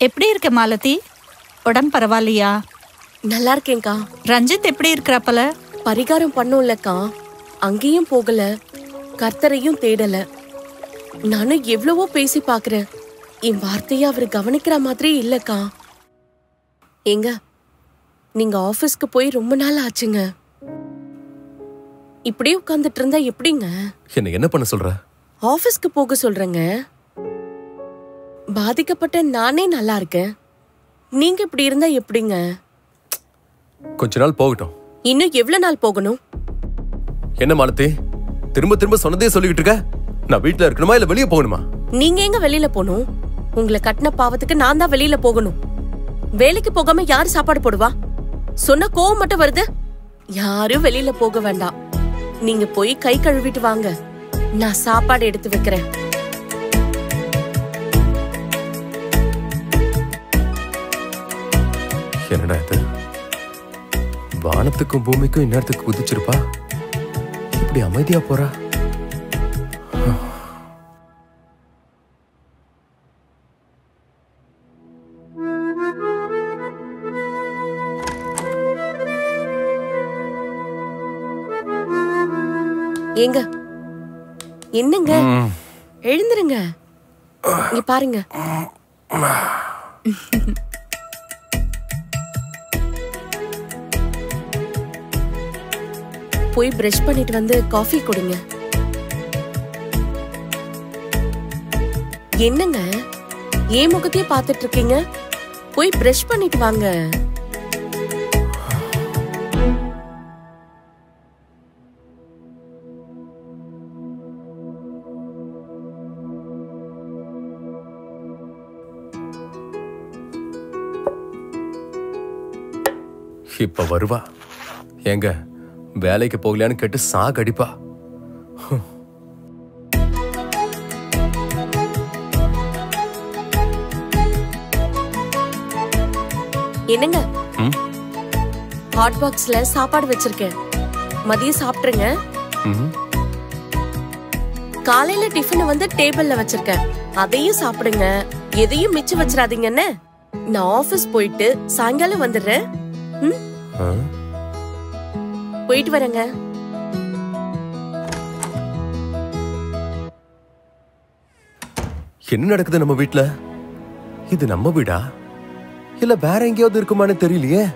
எப்படி இருக்க மாலதி உடம்பு பரவாயில்லையா நல்லா இருக்கேன்க்கா ரஞ்சித் எப்படி இருக்கிறாப்பல பரிகாரம் பண்ணும்லக்கா அங்கேயும் போகல கர்த்தரையும் தேடல நானும் எவ்வளவோ பேசி பாக்குறேன் என் வார்த்தைய அவர் கவனிக்கிற மாதிரி இல்லக்கா ஏங்க நீங்க ஆபீஸ்க்கு போய் ரொம்ப நாள் ஆச்சுங்க இப்படியே உட்கார்ந்துட்டு இருந்தா எப்படிங்க என்ன என்ன பண்ண சொல்ற ஆபீஸ்க்கு போக சொல்றேங்க பாதிக்கப்பட்ட நானே நல்லா இருக்கேன் நீங்க இப்படி இருந்தா எப்படிங்க கொஞ்ச நாள் போகட்டும் இன்னும் எவ்வளவு நாள் போகணும் என்ன மாலத்தி திரும்ப திரும்ப சொன்னதே சொல்லிக்கிட்டு இருக்க நான் வீட்ல இருக்கணுமா இல்ல வெளியே போகணுமா நீங்க எங்க வெளியில போகணும் உங்களை கட்டின பாவத்துக்கு நான் தான் வெளியில போகணும் வேலைக்கு போகாம யாரு சாப்பாடு போடுவா சொன்ன கோவம் மட்டும் வருது யாரும் வெளியில போக வேண்டாம் நீங்க போய் கை கழுவிட்டு வாங்க நான் சாப்பாடு எடுத்து வைக்கிறேன் என்னடா இது வானத்துக்கும் பூமிக்கும் இந்நேரத்துக்கு குதிச்சிருப்பா இப்படி அமைதியா போறா ஏங்க என்னங்க எழுந்துருங்க இங்க பாருங்க போய் பிரஷ் பண்ணிட்டு வந்து காஃபி குடிங்க என்னங்க ஏன் முகத்தையே பார்த்துட்டு இருக்கீங்க போய் பிரஷ் பண்ணிட்டு வாங்க இப்ப வருவா ஏங்க வேலைக்கு போகலையான்னு கேட்டு சாகடிப்பா என்னங்க ம்? ஹாட் பாக்ஸ்ல சாப்பாடு வச்சிருக்கேன் மதியம் சாப்பிட்டுருங்க ம். காலையில டிஃபன் வந்து டேபிள்ல வச்சிருக்கேன் அதையும் சாப்பிடுங்க எதையும் மிச்சம் வச்சிடாதீங்கன்னு நான் ஆபீஸ் போயிட்டு சாயங்காலம் வந்துடுறேன் ம்? ஆ? போயிட்டு வரேங்க என்ன நடக்குது நம்ம வீட்ல இது நம்ம வீடா இல்ல வேற எங்கேயாவது இருக்குமான்னு தெரியலையே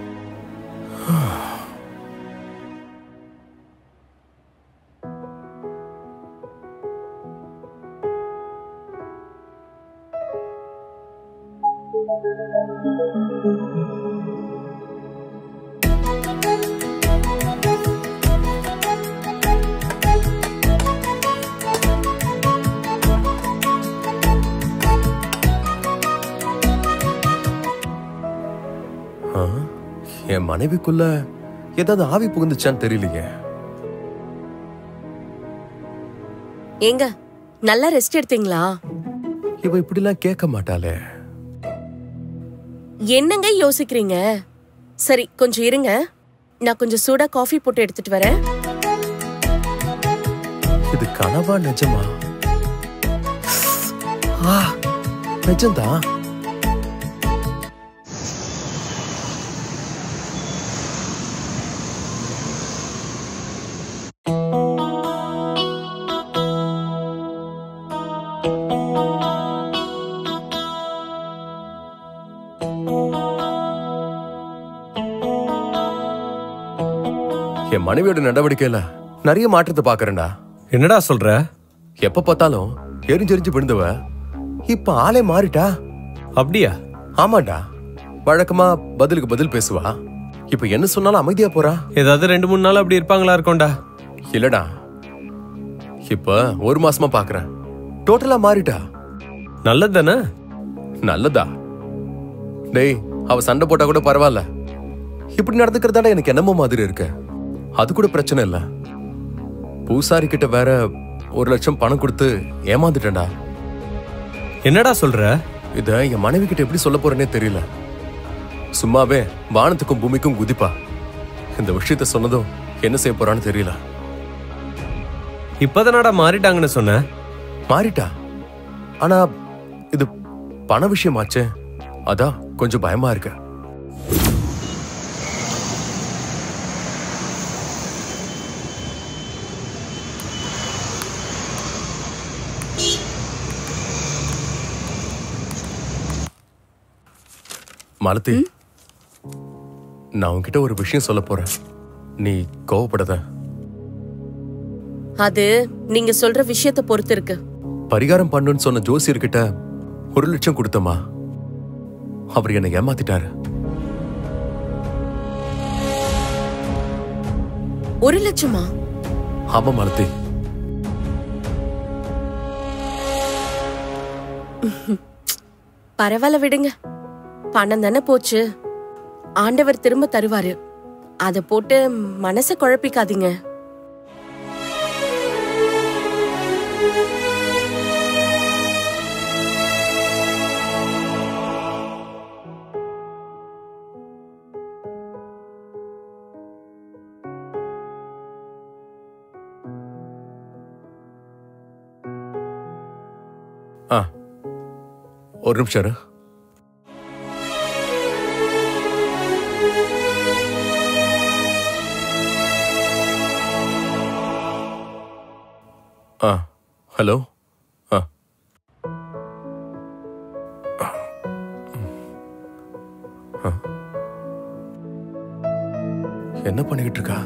ஆ? என் மனைவிக்குள்ள ஏதாவது ஆவி புகுந்துச்சான்னு தெரியலையே ஏங்க நல்லா ரெஸ்ட் எடுத்தீங்களா இவ இப்படிலாம் கேட்க மாட்டாளே என்னங்க யோசிக்கிறீங்க சரி கொஞ்சம் இருங்க நான் கொஞ்சம் சூடா காஃபி போட்டு எடுத்துட்டு வரேன் இது கனவா நிஜமா ஆ, நிஜம்தான் என் மனைவியோட நடவடிக்கையில நிறைய மாற்றத்தை பாக்குறேன்டா என்னடா சொல்ற எப்ப பார்த்தாலும் எரிஞ்செரிஞ்சு விழுந்தவ இப்ப ஆளே மாறிட்டா அப்படியா ஆமாடா வழக்கமா பதிலுக்கு பதில் பேசுவா இப்ப என்ன சொன்னாலும் அமைதியா போறா ஏதாவது ரெண்டு மூணு நாள் அப்படி இருப்பாங்களா இருக்கும்டா இல்லடா இப்ப ஒரு மாசமா பாக்குறேன் டோட்டலா மாறிட்டா நல்லது தானே நல்லதா டேய் அவ சண்டை போட்டா கூட பரவாயில்ல இப்படி நடந்துக்கிறதால எனக்கு என்னமோ மாதிரி இருக்கு அது கூட பிரச்சனை இல்ல பூசாரி கிட்ட வேற ஒரு லட்சம் பணம் கொடுத்து ஏமாந்துட்டேன்டா என்னடா சொல்ற இத என் மனைவி கிட்ட எப்படி சொல்ல போறேனே தெரியல சும்மாவே வானத்துக்கும் பூமிக்கும் குதிப்பா இந்த விஷயத்த சொன்னதும் என்ன செய்ய போறான்னு தெரியல இப்பதானடா மாறிட்டாங்கன்னு சொன்ன மாறிட்டா ஆனா இது பண விஷயமாச்சே அதான் கொஞ்சம் பயமா இருக்கு மாலதி நான் உன்கிட்ட ஒரு விஷயம் சொல்ல போறேன் நீ கோவப்படாத அது நீங்க சொல்ற விஷயத்த பொறுத்து இருக்கு பரிகாரம் பண்ணுன்னு சொன்ன ஜோசியர்கிட்ட ஒரு லட்சம் கொடுத்தமா அவர் என்னை ஏமாத்திட்டாரு ஒரு லட்சமா ஆமா மாலதி பரவாயில்ல விடுங்க பணம் தானே போச்சு ஆண்டவர் திரும்ப தருவாரு அத போட்டு மனச குழப்பிக்காதீங்க ஆ ஒரு நிமிஷம் இரு. ஆ ஹலோ ஆ ஆ. என்ன பண்ணிக்கிட்டு இருக்கா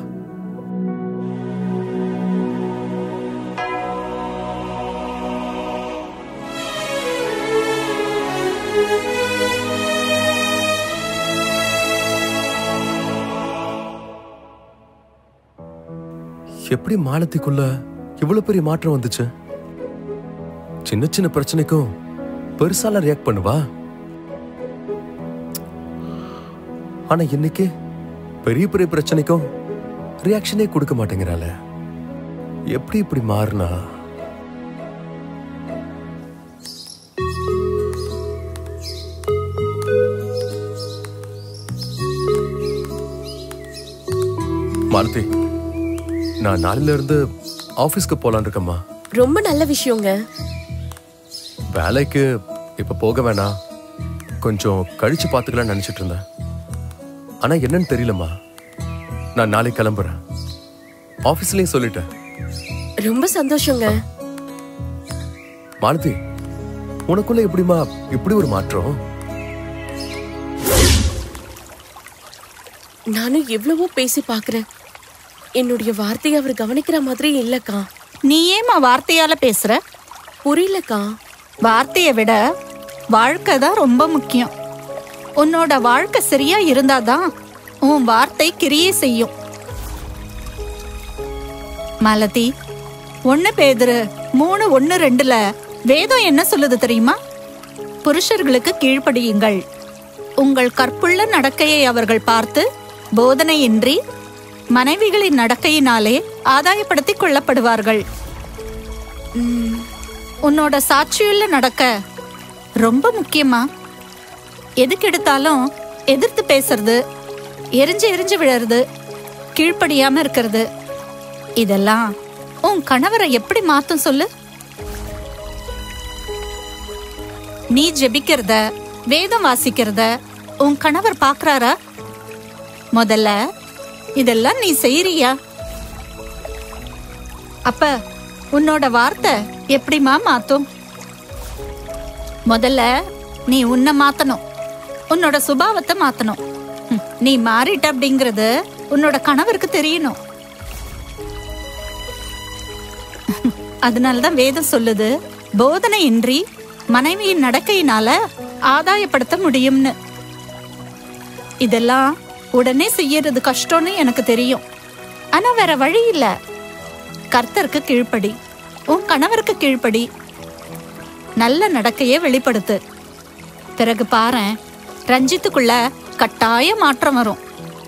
எப்படி மாலத்திக்குள்ள இவ்வளவு பெரிய மாற்றம் வந்துச்சு சின்ன சின்ன பிரச்சனைக்கும் பெருசால ரியாக்ட் பண்ணுவா ஆனா இன்னைக்கு பெரிய பெரிய பிரச்சனைக்கும் ரியாக்ஷனே கொடுக்க மாட்டேங்கிறாள எப்படி இப்படி மாறினா மாலதி நான் நாளையில இருந்து ஆபீஸ்க்கு போலான் இருக்கேம்மா ரொம்ப நல்ல விஷயங்க வேலைக்கு இப்ப போக வேணாம் கொஞ்சம் கழிச்சு பாத்துக்கலாம்னு நினைச்சிட்டு இருந்தேன் ஆனா என்னன்னு தெரியலம்மா நான் நாளைக்கு கிளம்புறேன் ஆபீஸ்லயும் சொல்லிட்டேன் ரொம்ப சந்தோஷங்க மாலதி உனக்குள்ள எப்படிமா இப்படி ஒரு மாற்றம் நானும் எவ்வளவோ பேசி பாக்குறேன் என்னுடைய வார்த்தையை அவர் கவனிக்கிற மாதிரி இல்லக்கா நீ ஏமா வார்த்தையால பேசுற புரியலக்கா வார்த்தையை விட வாழ்க்கை தான் ரொம்ப முக்கியம் உன்னோட வாழ்க்கை சரியா இருந்தாதான் உன் வார்த்தை கிரியே செய்யும் மாலதி ஒண்ணு பேதுரு மூணு ஒண்ணு ரெண்டுல வேதம் என்ன சொல்லுது தெரியுமா புருஷர்களுக்கு கீழ்ப்படியுங்கள் உங்கள் கற்புள்ள நடக்கையை அவர்கள் பார்த்து போதனையின்றி மனைவிகளின் நடக்கையினாலே ஆதாயப்படுத்திக் கொள்ளப்படுவார்கள் உம், உன்னோட சாட்சியுள்ள நடக்க ரொம்ப முக்கியமா எதுக்கு எடுத்தாலும் எதிர்த்து பேசுறது எரிஞ்சு எரிஞ்சு விழறது கீழ்ப்படியாம இருக்கிறது இதெல்லாம் உன் கணவரை எப்படி மாத்தும் சொல்லு நீ ஜெபிக்கிறத வேதம் வாசிக்கிறத உன் கணவர் பாக்குறாரா முதல்ல இதெல்லாம் நீ செய்யறியா அப்ப உன்னோட வார்த்தை எப்படிமா மாத்தும் முதல்ல நீ உன்னை மாத்தணும் உன்னோட சுபாவத்தை மாத்தணும் ம், நீ மாறிட்ட அப்படிங்கறது உன்னோட கணவருக்கு தெரியணும் அதனாலதான் வேதம் சொல்லுது போதனையின்றி மனைவியின் நடக்கையினால ஆதாயப்படுத்த முடியும்னு இதெல்லாம் உடனே செய்யறது கஷ்டம்னு எனக்கு தெரியும் ஆனா வேற வழி இல்ல கர்த்தருக்கு கீழ்ப்படி உன் கணவருக்கு கீழ்ப்படி நல்ல நடக்கையை வெளிப்படுத்து பிறகு பாரேன் ரஞ்சித்துக்குள்ள கட்டாய மாற்றம் வரும்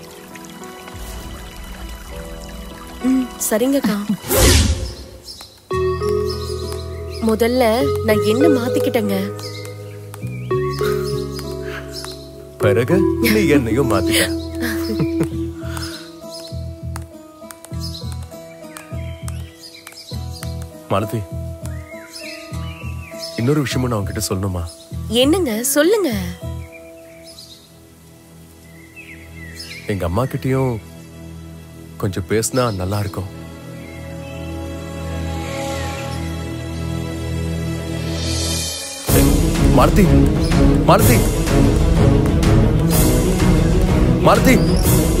ம் சரிங்கக்கா முதல்ல நான் என்ன மாத்திக்கிட்டேங்க பிறகு நீ என்னையும் மாத்திட்ட மாலதி இன்னொரு விஷயமும் நான் உன்கிட்ட சொல்லணுமா என்னங்க சொல்லுங்க எங்க அம்மா கிட்டயும் கொஞ்சம் பேசினா நல்லா இருக்கும் ஏய், மாலதி மாலதி மாலதி